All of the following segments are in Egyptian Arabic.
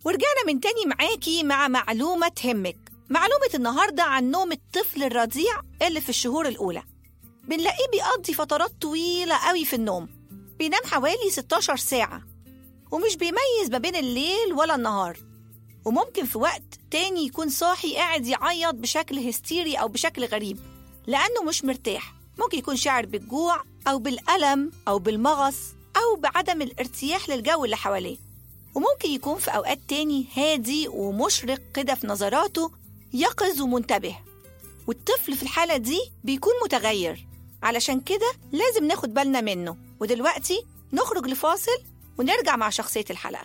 ورجعنا من تاني معاكي مع معلومة تهمك معلومة النهاردة عن نوم الطفل الرضيع اللي في الشهور الأولى بنلاقيه بيقضي فترات طويلة قوي في النوم بينام حوالي 16 ساعة ومش بيميز ما بين الليل ولا النهار وممكن في وقت تاني يكون صاحي قاعد يعيط بشكل هستيري أو بشكل غريب لأنه مش مرتاح ممكن يكون شاعر بالجوع أو بالألم أو بالمغص أو بعدم الارتياح للجو اللي حواليه وممكن يكون في أوقات تاني هادي ومشرق كده في نظراته يقظ ومنتبه والطفل في الحالة دي بيكون متغير علشان كده لازم ناخد بالنا منه ودلوقتي نخرج لفاصل ونرجع مع شخصية الحلقة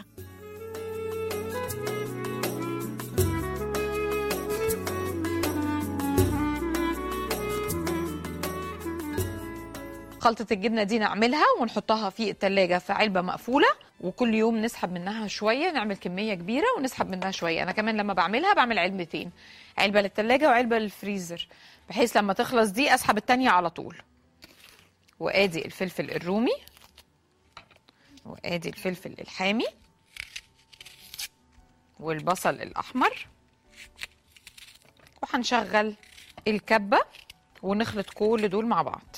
خلطة الجبنة دي نعملها ونحطها في التلاجة في علبة مقفولة وكل يوم نسحب منها شوية نعمل كمية كبيرة ونسحب منها شوية أنا كمان لما بعملها بعمل علبتين علبة للتلاجة وعلبة للفريزر بحيث لما تخلص دي أسحب التانية على طول وآدي الفلفل الرومي وآدي الفلفل الحامي والبصل الأحمر وهنشغل الكبة ونخلط كل دول مع بعض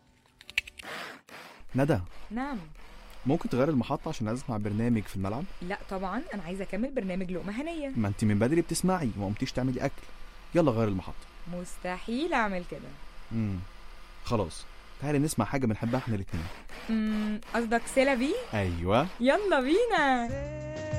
ندى نعم ممكن تغير المحطة عشان اسمع برنامج في الملعب لا طبعا انا عايزه اكمل برنامج لقمه هنيه ما انت من بدري بتسمعي وما قمتيش تعملي اكل يلا غير المحطة مستحيل اعمل كده امم خلاص تعالي نسمع حاجة بنحبها احنا الاتنين أمم، قصدك سيلا بي ايوه يلا بينا